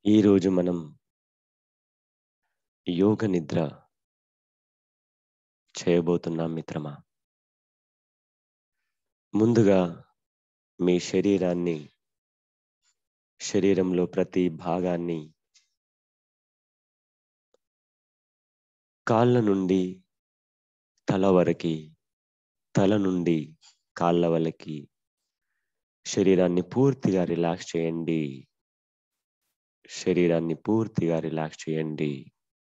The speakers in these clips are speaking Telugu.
ఈరోజు మనం యోగ నిద్ర చేయబోతున్నాం మిత్రమా ముందుగా మీ శరీరాన్ని శరీరంలో ప్రతి భాగాన్ని కాళ్ళ నుండి తల వరకి తల నుండి కాళ్ళ వరకి శరీరాన్ని పూర్తిగా రిలాక్స్ చేయండి శరీరాన్ని పూర్తిగా రిలాక్స్ చేయండి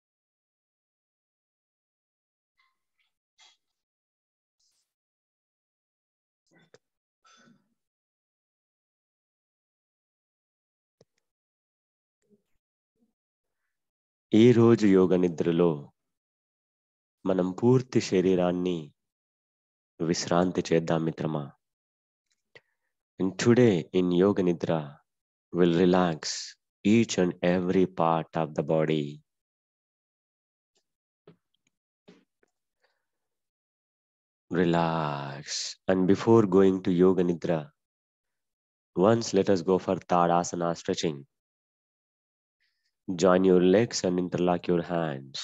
ఈరోజు యోగ నిద్రలో మనం పూర్తి శరీరాన్ని విశ్రాంతి చేద్దాం మిత్రమా and today in yoga nidra will relax each and every part of the body relax and before going to yoga nidra once let us go for tadasana stretching join your legs and interlock your hands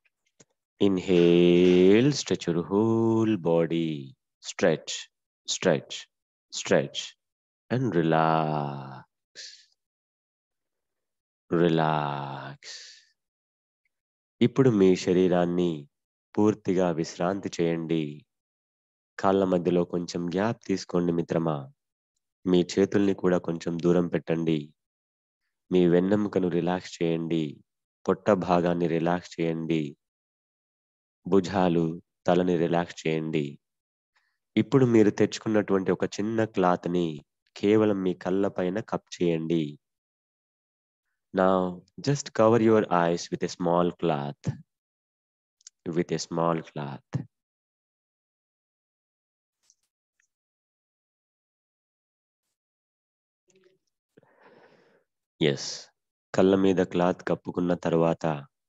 inhale stretch your whole body stretch stretch stretch and relax relax ఇప్పుడు మీ శరీరాన్ని పూర్తిగా విశ్రాంతి చేయండి కాళ్ళ మధ్యలో కొంచెం గ్యాప్ తీసుకోండి మిత్రమా మీ చేతుల్ని కూడా కొంచెం దూరం పెట్టండి మీ వెన్నెముకను రిలాక్స్ చేయండి పొట్ట భాగాన్ని రిలాక్స్ చేయండి భుజాలు తలని రిలాక్స్ చేయండి ఇప్పుడు మీరు తెచ్చుకున్నటువంటి ఒక చిన్న క్లాత్ని కేవలం మీ కళ్ళ పైన కప్ చేయండి నా just cover your eyes with a small cloth with a small cloth ఎస్ కళ్ళ మీద క్లాత్ కప్పుకున్న తర్వాత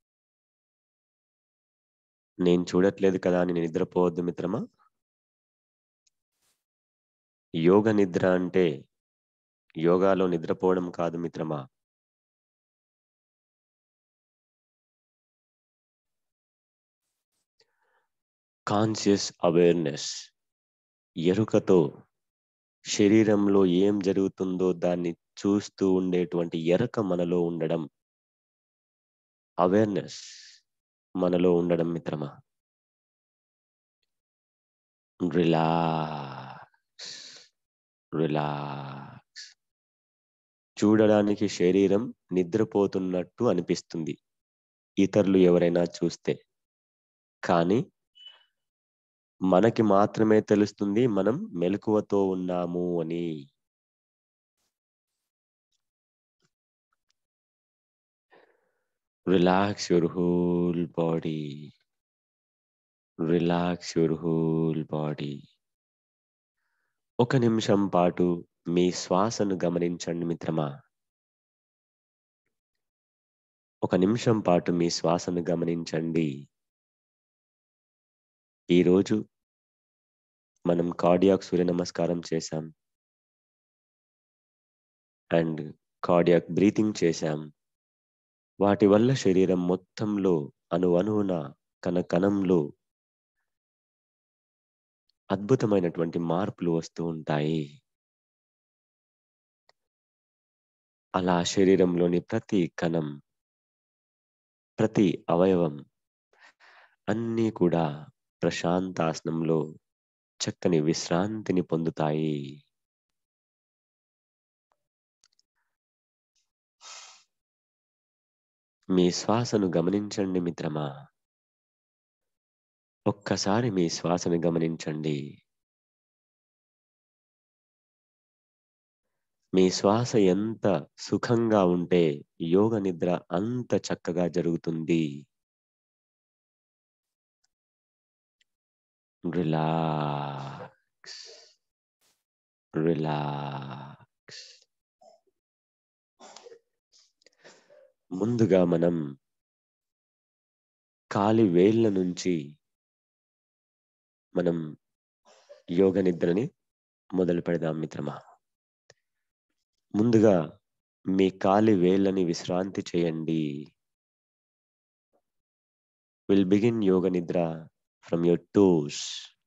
నేను చూడట్లేదు కదా అని నిద్రపోవద్దు మిత్రమా యోగ నిద్ర అంటే యోగాలో నిద్రపోవడం కాదు మిత్రమా కాన్షియస్ అవేర్నెస్ ఎరుకతో శరీరంలో ఏం జరుగుతుందో దాన్ని చూస్తూ ఉండేటువంటి ఎరక మనలో ఉండడం అవేర్నెస్ మనలో ఉండడం మిత్రమా రిలాక్స్ రిలాక్స్ చూడడానికి శరీరం నిద్రపోతున్నట్టు అనిపిస్తుంది ఇతరులు ఎవరైనా చూస్తే కానీ మనకి మాత్రమే తెలుస్తుంది మనం మెలకువతో ఉన్నాము అని relax your whole body relax your whole body ఒక నిమిషం పాటు మీ శ్వాసను గమనించండి మిత్రమా ఒక నిమిషం పాటు మీ శ్వాసను గమనించండి ఈరోజు మనం కార్డియాక్ సూర్య నమస్కారం చేశాం అండ్ కార్డియాక్ బ్రీతింగ్ చేశాం వాటి వల్ల శరీరం మొత్తంలో అణు అణువున కణ కణంలో అద్భుతమైనటువంటి మార్పులు వస్తూ ఉంటాయి అలా శరీరంలోని ప్రతి కణం ప్రతి అవయవం అన్నీ కూడా ప్రశాంతాసనంలో చక్కని విశ్రాంతిని పొందుతాయి మీ శ్వాసను గమనించండి మిత్రమా ఒక్కసారి మీ శ్వాసను గమనించండి మీ శ్వాస ఎంత సుఖంగా ఉంటే యోగ నిద్ర అంత చక్కగా జరుగుతుంది రిలాక్స్ రిలాక్స్ ముందుగా మనం కాలి వేళ్ళ నుంచి మనం యోగ నిద్రని మొదలు పెడదాం మిత్రమా ముందుగా మీ కాలి వేళ్ళని విశ్రాంతి చేయండి will begin yoga nidra from your toes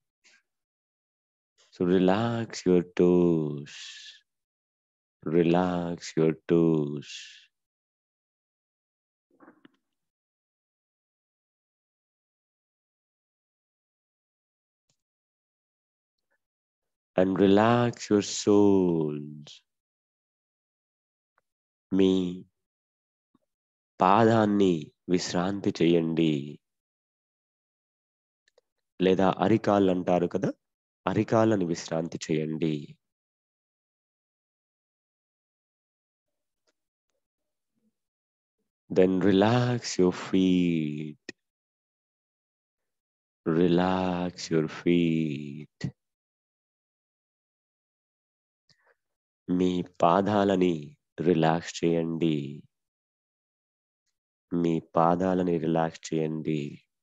so relax your toes relax your toes and relax your souls. మీ పాదాన్ని విశ్రాంతి చేయండి లేదా అరికాళ్ళు అంటారు కదా అరికాళ్ళని విశ్రాంతి చేయండి then relax your feet relax your feet మీ పాదాలని రిలాక్స్ చేయండి మీ పాదాలని రిలాక్స్ చేయండి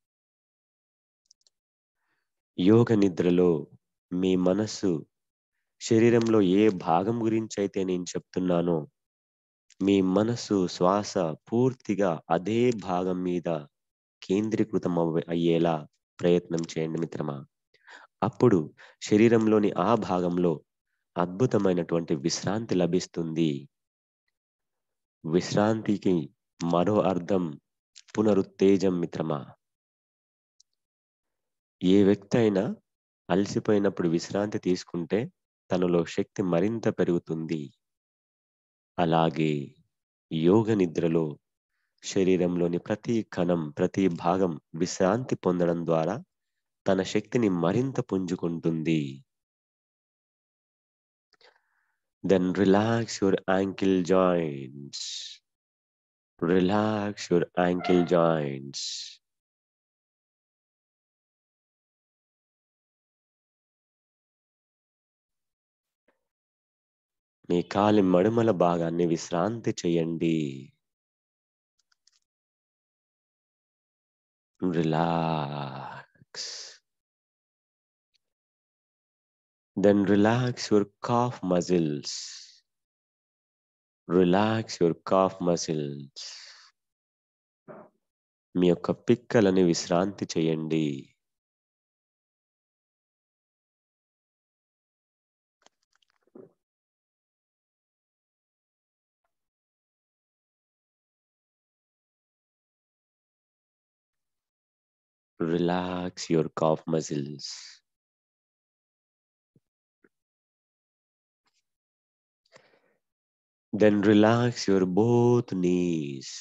యోగ నిద్రలో మీ మనస్సు శరీరంలో ఏ భాగం గురించి అయితే నేను చెప్తున్నానో మీ మనస్సు శ్వాస పూర్తిగా అదే భాగం మీద కేంద్రీకృతం అవ్వ అయ్యేలా ప్రయత్నం చేయండి మిత్రమా అప్పుడు శరీరంలోని ఆ భాగంలో అద్భుతమైనటువంటి విశ్రాంతి లభిస్తుంది విశ్రాంతికి మరో అర్థం పునరుత్తేజం మిత్రమా ఏ వ్యక్తి అయినా అలసిపోయినప్పుడు విశ్రాంతి తీసుకుంటే తనలో శక్తి మరింత పెరుగుతుంది అలాగే యోగ నిద్రలో శరీరంలోని ప్రతి కణం ప్రతి భాగం విశ్రాంతి పొందడం ద్వారా తన శక్తిని మరింత పుంజుకుంటుంది then relax your ankle joints. Relax your ankle joints. మీ కాలి మడుమల భాగాన్ని విశ్రాంతి చేయండి relax then relax your calf muscles. Relax your calf muscles. మీ యొక్క పిక్కలని విశ్రాంతి చేయండి Relax your calf muscles. Then relax your both knees.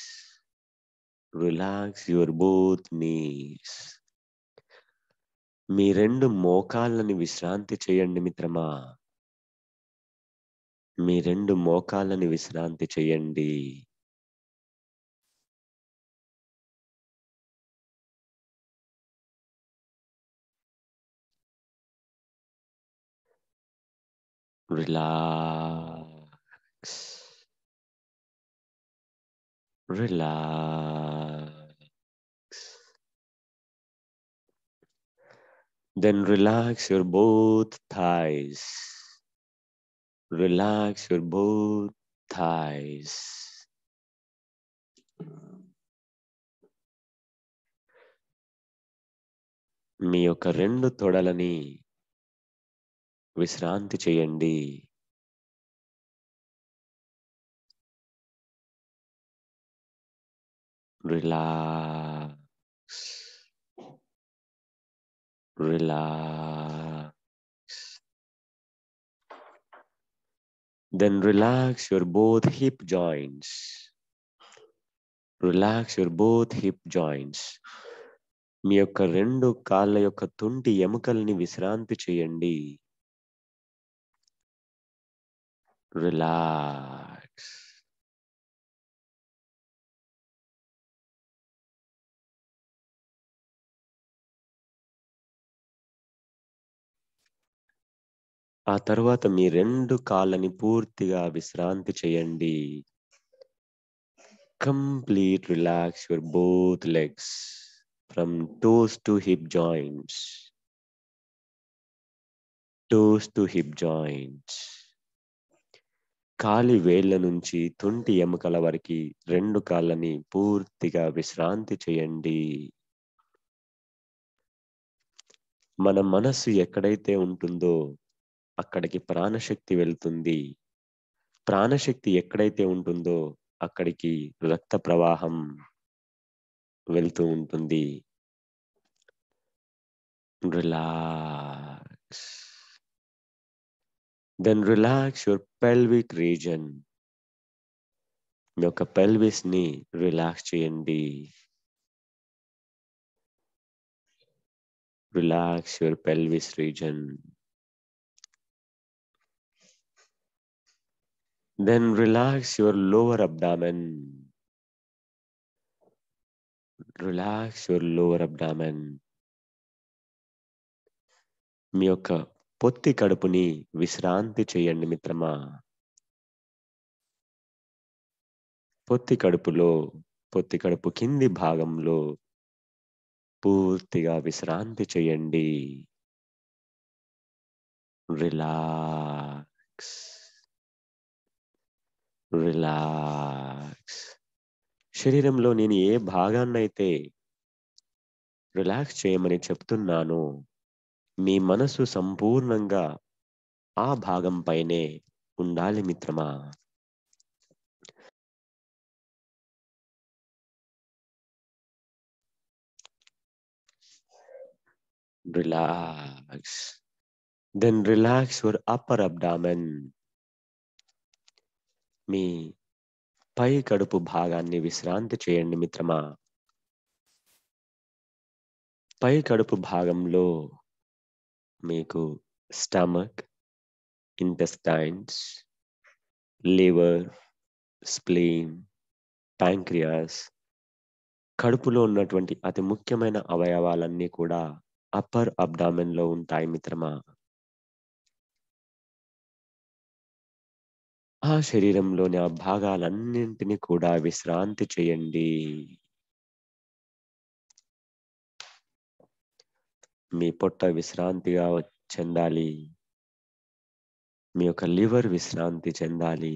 Relax your both knees. మీ రెండు మోకాళ్ళని విశ్రాంతి చేయండి మిత్రమా మీ రెండు మోకాళ్ళని విశ్రాంతి చేయండి Relax. Relax. Then relax your both thighs. Relax your both thighs. మీ యొక్క రెండు తొడలని విశ్రాంతి చేయండి relax relax then relax your both hip joints relax your both hip joints మీ యొక్క రెండు కాళ్ళ యొక్క తుంటి ఎముకల్ని విశ్రాంతి చేయండి రిలాక్స్ ఆ తర్వాత మీ రెండు కాళ్ళని పూర్తిగా విశ్రాంతి చేయండి complete relax your both legs from toes to hip joints toes to hip joints కాలి వేళ్ళ నుంచి తుంటి ఎముకల వరకు రెండు కాళ్ళని పూర్తిగా విశ్రాంతి చేయండి మన మనస్సు ఎక్కడైతే ఉంటుందో అక్కడికి ప్రాణశక్తి వెళ్తుంది ప్రాణశక్తి ఎక్కడైతే ఉంటుందో అక్కడికి రక్త ప్రవాహం వెళ్తూ ఉంటుంది relax then relax your pelvic region మీ యొక్క పెల్విస్ ని రిలాక్స్ చేయండి relax your pelvis region Then relax your lower abdomen. Relax your lower abdomen. మీ యొక్క పొత్తి కడుపుని విశ్రాంతి చేయండి మిత్రమా పొత్తి కడుపులో పొత్తి కడుపు కింది భాగంలో పూర్తిగా విశ్రాంతి చేయండి రిలాక్స్ రిలాక్స్ శరీరంలో నేను ఏ భాగాన్నైతే రిలాక్స్ చేయమని చెప్తున్నానో మీ మనసు సంపూర్ణంగా ఆ భాగం పైనే ఉండాలి మిత్రమా relax then relax your upper abdomen మీ పై కడుపు భాగాన్ని విశ్రాంతి చేయండి మిత్రమా పై కడుపు భాగంలో మీకు stomach intestines liver spleen pancreas కడుపులో ఉన్నటువంటి అతి ముఖ్యమైన అవయవాలన్నీ కూడా అప్పర్ అబ్డామెన్ లో ఉంటాయి మిత్రమా ఆ శరీరంలోని ఆ భాగాలన్నింటినీ కూడా విశ్రాంతి చేయండి మీ పొట్ట విశ్రాంతిగా చెందాలి మీ యొక్క లివర్ విశ్రాంతి చెందాలి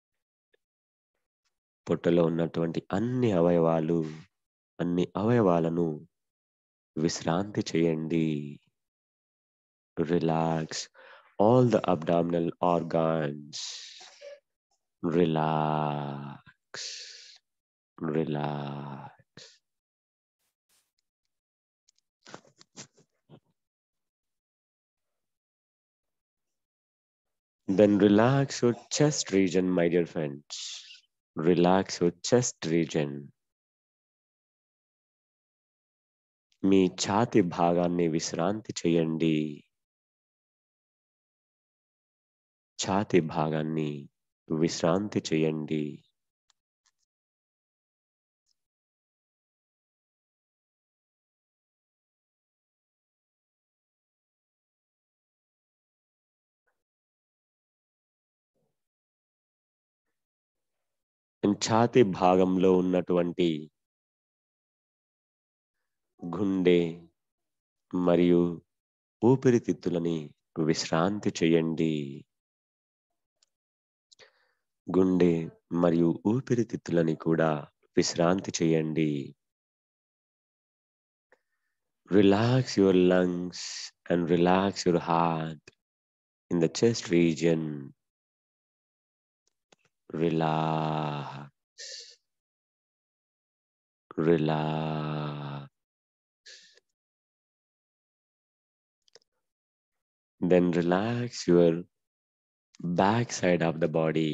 పొట్టలో ఉన్నటువంటి అన్ని అవయవాలు అన్ని అవయవాలను విశ్రాంతి చేయండి relax all the abdominal organs relax relax Then relax your chest region, my dear friends. Relax your chest region. మీ ఛాతి భాగాన్ని విశ్రాంతి చేయండి ఛాతి భాగాన్ని విశ్రాంతి చేయండి ఛాతి భాగంలో ఉన్నటువంటి గుండె మరియు ఊపిరితిత్తులని విశ్రాంతి చేయండి గుండె మరియు ఊపిరితిత్తులని కూడా విశ్రాంతి చేయండి relax your lungs and relax your heart in the chest region relax relax then relax your back side of the body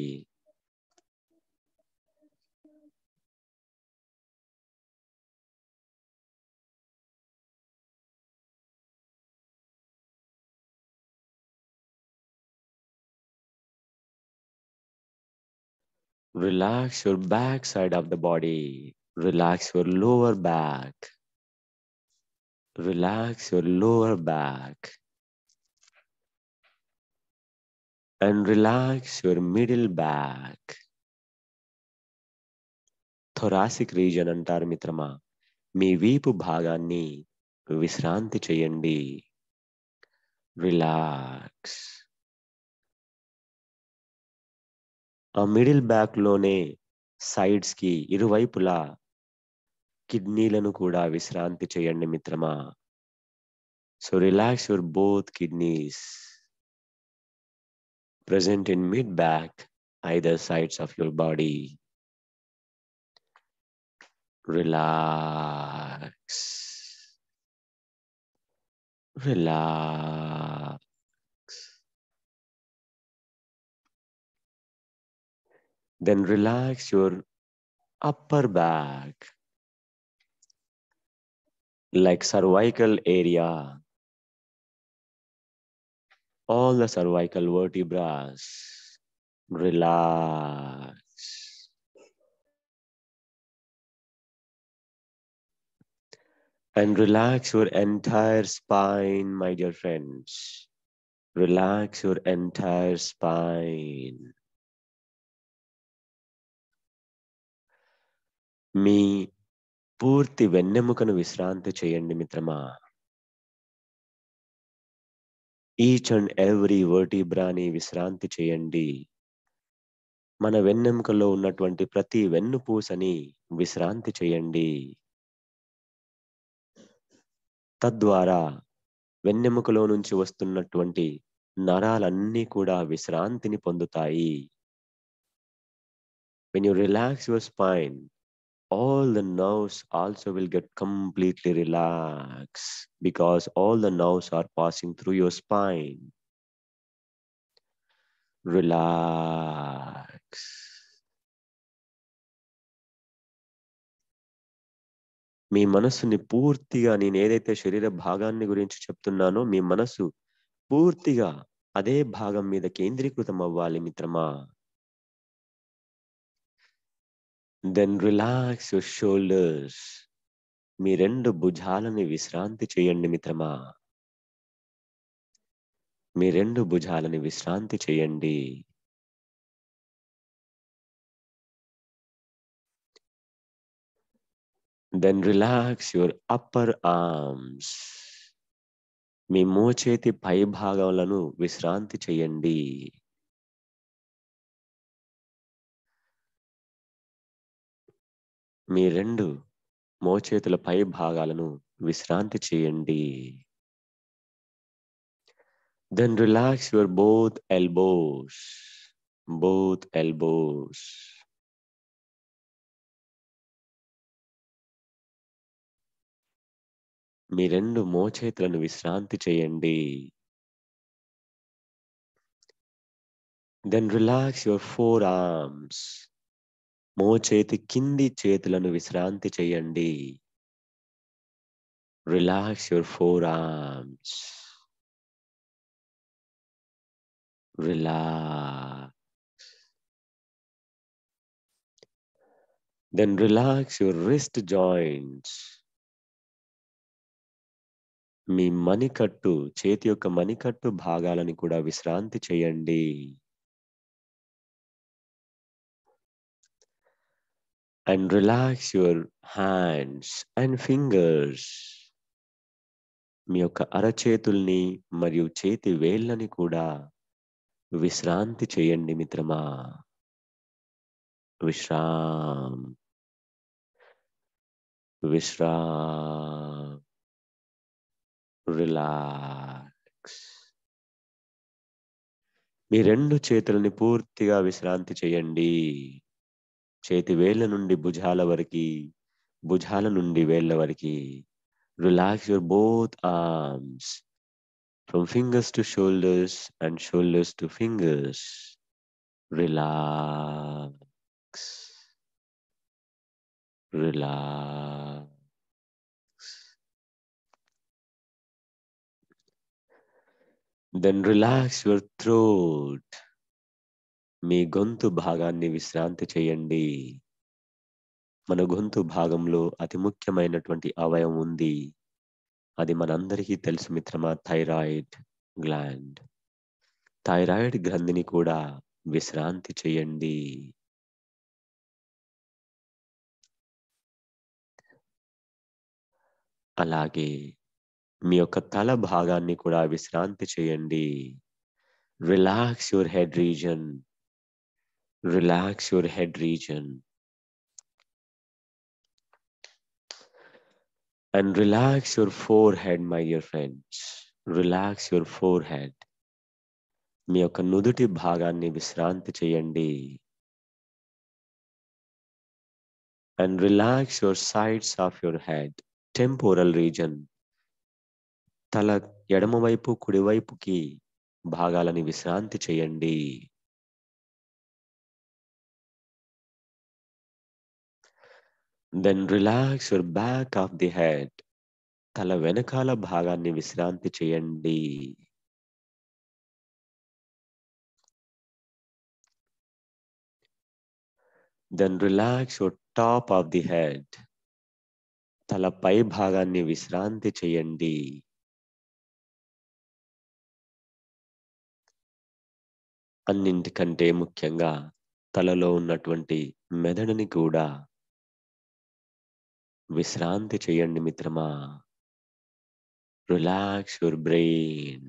relax your back side of the body relax your lower back relax your lower back and relax your middle back. Thoracic region అంటారు మిత్రమా మీ వీపు భాగాన్ని విశ్రాంతి చేయండి రిలాక్స్ ఆ మిడిల్ బ్యాక్ లోనే సైడ్స్ కి ఇరువైపులా కిడ్నీలను కూడా విశ్రాంతి చేయండి మిత్రమా so relax your both kidneys present in mid back either sides of your body relax relax then relax your upper back like cervical area all the cervical vertebrae relax and relax your entire spine my dear friends relax your entire spine మీ పూర్తి వెన్నెముకను విశ్రాంతి చేయండి మిత్రమా ఈచ్ అండ్ ఎవ్రీ వర్టిబ్రాని విశ్రాంతి చేయండి మన వెన్నెముకలో ఉన్నటువంటి ప్రతి వెన్నుపూసని విశ్రాంతి చేయండి తద్వారా వెన్నెముకలో నుంచి వస్తున్నటువంటి నరాలన్నీ కూడా విశ్రాంతిని పొందుతాయి when you relax your spine all the nerves also will get completely relaxed because all the nerves are passing through your spine. Relax. మీ మనస్సుని పూర్తిగా నేను ఏదైతే శరీర భాగాన్ని గురించి చెప్తున్నానో మీ మనస్సు పూర్తిగా అదే భాగం మీద కేంద్రీకృతం అవ్వాలి మిత్రమా దెన్ రిలాక్స్ యువర్ షోల్డర్స్ మీ రెండు భుజాలని విశ్రాంతి చేయండి మిత్రమా మీ రెండు భుజాలని విశ్రాంతి చేయండి then relax your upper arms మీ మోచేతి పై భాగాలను విశ్రాంతి చేయండి మీ రెండు మోచేతుల పై భాగాలను విశ్రాంతి చేయండి then relax your both elbows both elbows మీ రెండు మోచేతులను విశ్రాంతి చేయండి then relax your forearms మోచేతి కింది చేతులను విశ్రాంతి చేయండి relax your forearms relax then relax your wrist joints మీ మణికట్టు చేతి యొక్క మణికట్టు భాగాలని కూడా విశ్రాంతి చేయండి and relax your hands and fingers మీ యొక్క అరచేతుల్ని మరియు చేతి వేళ్ళని కూడా విశ్రాంతి చేయండి మిత్రమా విశ్రామ్ విశ్రామ్ రిలాక్స్ మీ రెండు చేతులని పూర్తిగా విశ్రాంతి చేయండి చేతి వేళ్ళ నుండి భుజాల వరకు భుజాల నుండి వేళ్ళ వరకు relax your both arms from fingers to shoulders and shoulders to fingers relax relax then relax your throat మీ గొంతు భాగాన్ని విశ్రాంతి చేయండి మన గొంతు భాగంలో అతి ముఖ్యమైనటువంటి అవయవం ఉంది అది మనందరికీ తెలుసు మిత్రమా థైరాయిడ్ గ్లాండ్ థైరాయిడ్ గ్రంథిని కూడా విశ్రాంతి చేయండి అలాగే మీ యొక్క తల భాగాన్ని కూడా విశ్రాంతి చేయండి relax your head region Relax your head region. And relax your forehead, my dear friends. Relax your forehead. మీ యొక్క నుదుటి భాగాన్ని విశ్రాంతి చేయండి and relax your sides of your head temporal region తల ఎడమవైపు కుడివైపుకి భాగాలని విశ్రాంతి చేయండి then relax your back of the head తల వెనకాల భాగాన్ని విశ్రాంతి చేయండి then relax your top of the head తల పై భాగాన్ని విశ్రాంతి చేయండి అన్నింటికంటే ముఖ్యంగా తలలో ఉన్నటువంటి మెదడుని కూడా విశ్రాంతి చేయండి మిత్రమా relax your brain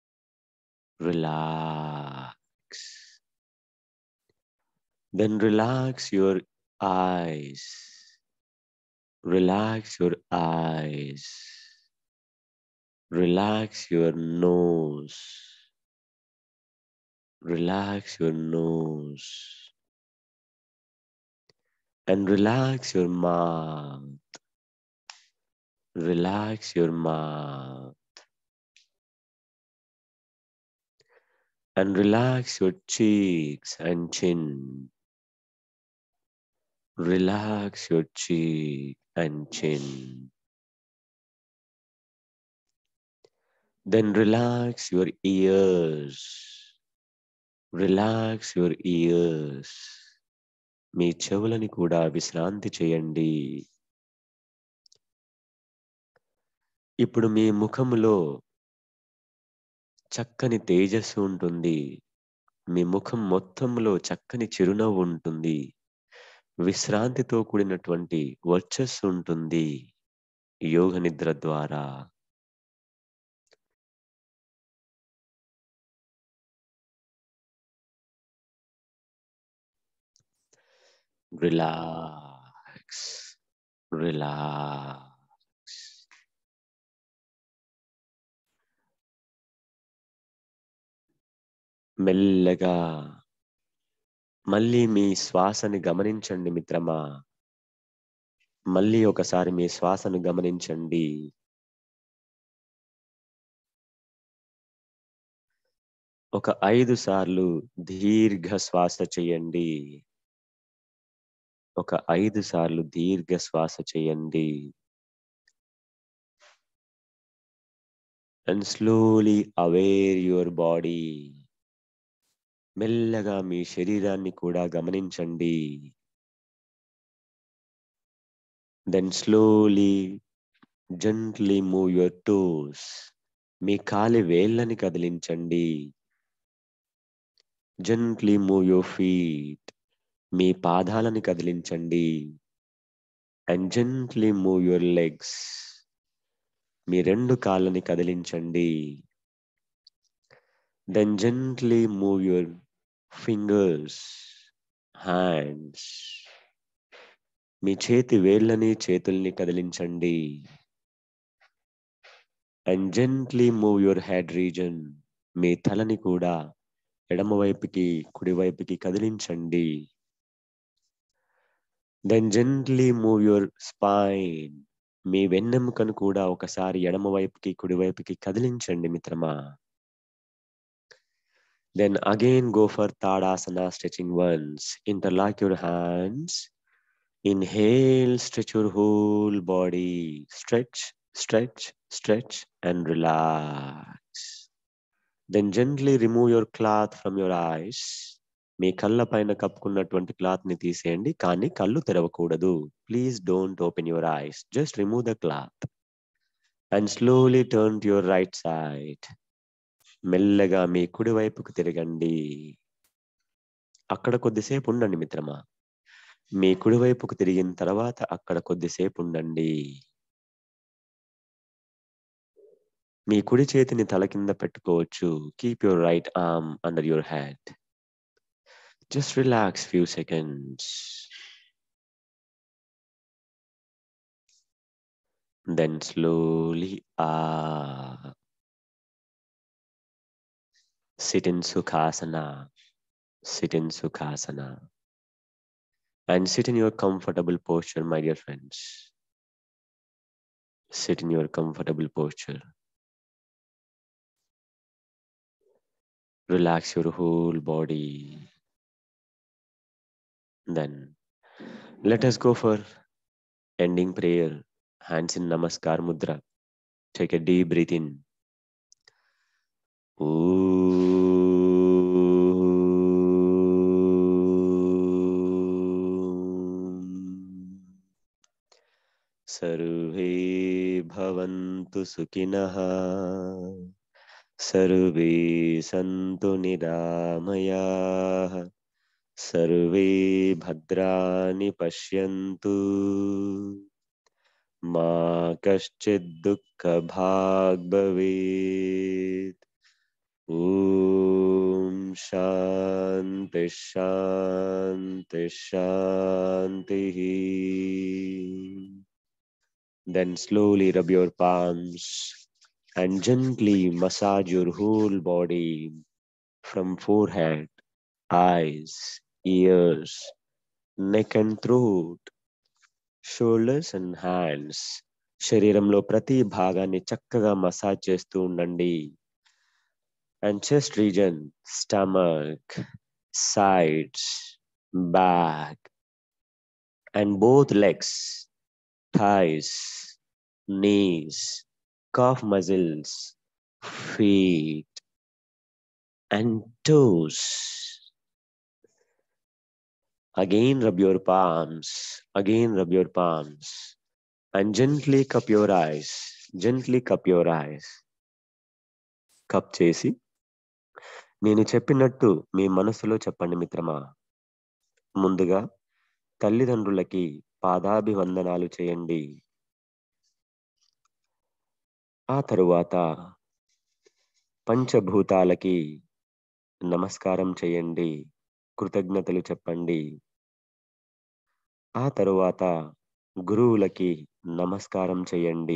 relax then relax your eyes relax your eyes relax your nose relax your nose and relax your mouth. Relax your mouth and relax your cheeks and chin. Relax your cheek and chin. Then relax your ears. Relax your ears మీ చెవులని కూడా విశ్రాంతి చేయండి ఇప్పుడు మీ ముఖములో చక్కని తేజస్సు ఉంటుంది మీ ముఖం మొత్తంలో చక్కని చిరునవ్వు ఉంటుంది విశ్రాంతితో కూడినటువంటి వర్చస్సు ఉంటుంది యోగ నిద్ర ద్వారా relax, relax. మెల్లగా మళ్ళీ మీ శ్వాసని గమనించండి మిత్రమా మళ్ళీ ఒకసారి మీ శ్వాసను గమనించండి ఒక ఐదు సార్లు దీర్ఘ శ్వాస చేయండి ఒక ఐదు సార్లు దీర్ఘ శ్వాస చేయండి and slowly aware your body మెల్లగా మీ శరీరాన్ని కూడా గమనించండి then slowly gently move your toes మీ కాలి వేళ్ళని కదిలించండి జెంట్లీ మూవ్ యువర్ ఫీట్ మీ పాదాలని కదిలించండి and gently move your legs మీ రెండు కాళ్ళని కదిలించండి then gently move your fingers hands మీ చేతి వేళ్ళని చేతుల్ని కదిలించండి and gently move your head region మీ తలని కూడా ఎడమవైపుకి కుడివైపుకి కదిలించండి then gently move your spine మీ వెన్నెముకను కూడా ఒకసారి ఎడమవైపుకి కుడివైపుకి కదిలించండి మిత్రమా then again go for Tadasana stretching once interlock your hands inhale stretch your whole body stretch stretch stretch and relax then gently remove your cloth from your eyes మీ కళ్ళ పైన కప్పుకున్నటువంటి క్లాత్ ని తీసేయండి కానీ కళ్ళు తెరవకూడదు please don't open your eyes just remove the cloth and slowly turn to your right side మెల్లగా మీ కుడి వైపుకు తిరగండి అక్కడ కొద్దిసేపు ఉండండి మిత్రమా మీ కుడి వైపుకు తిరిగిన తర్వాత అక్కడ కొద్దిసేపు ఉండండి మీ కుడి చేతిని తల కింద పెట్టుకోవచ్చు keep your right arm under your head Just relax few seconds. Then slowly up. Sit in Sukhasana. Sit in Sukhasana. And sit in your comfortable posture, my dear friends. Sit in your comfortable posture. Relax your whole body. Then let us go for ending prayer. Hands in Namaskar Mudra. Take a deep breath in. सर्वे भवन्तु सुखिनः सर्वे सन्तु निरामयाः सर्वे भद्राणि पश्यन्तु मा कश्चित् दुःखभाग् भवेत् ॐ शान्ति शान्ति शान्तिः Then slowly rub your palms and gently massage your whole body from forehead, eyes, ears, neck and throat, shoulders and hands. శరీరంలో ప్రతి భాగాన్ని చక్కగా మసాజ్ చేస్తూ ఉండండి and chest region stomach sides back and both legs thighs, knees, calf muscles, feet, and toes. Again, rub your palms. Again, rub your palms. And gently cup your eyes. Gently cup your eyes. Cup చేసి నేను చెప్పినట్టు మీ మనసులో చెప్పండి మిత్రమా ముందుగా తల్లిదండ్రులకి పాదాభివందనాలు చేయండి ఆ తరువాత పంచభూతాలకి నమస్కారం చేయండి కృతజ్ఞతలు చెప్పండి ఆ తరువాత గురువులకి నమస్కారం చేయండి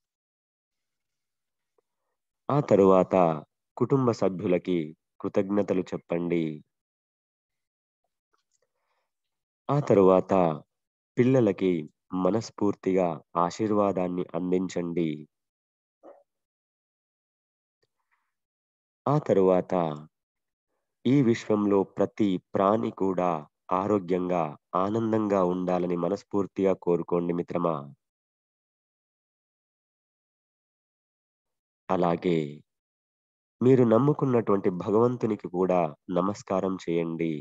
ఆ తరువాత కుటుంబ సభ్యులకి కృతజ్ఞతలు చెప్పండి ఆ తరువాత పిల్లలకి మనస్ఫూర్తిగా ఆశీర్వాదాన్ని అందించండి ఆ తరువాత ఈ విశ్వంలో ప్రతి ప్రాణి కూడా ఆరోగ్యంగా ఆనందంగా ఉండాలని మనస్ఫూర్తిగా కోరుకోండి మిత్రమా అలాగే మీరు నమ్ముకున్నటువంటి భగవంతునికి కూడా నమస్కారం చేయండి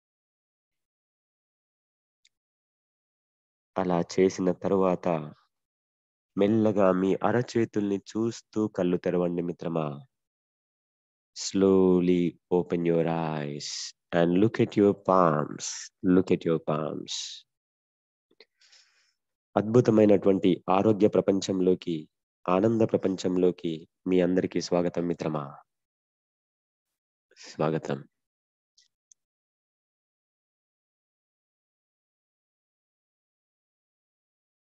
అలా చేసిన తరువాత మెల్లగా మీ అరచేతుల్ని చూస్తూ కళ్ళు తెరవండి మిత్రమా slowly open your eyes and look at your palms look at your palms అద్భుతమైనటువంటి ఆరోగ్య ప్రపంచంలోకి ఆనంద ప్రపంచంలోకి మీ అందరికీ స్వాగతం మిత్రమా స్వాగతం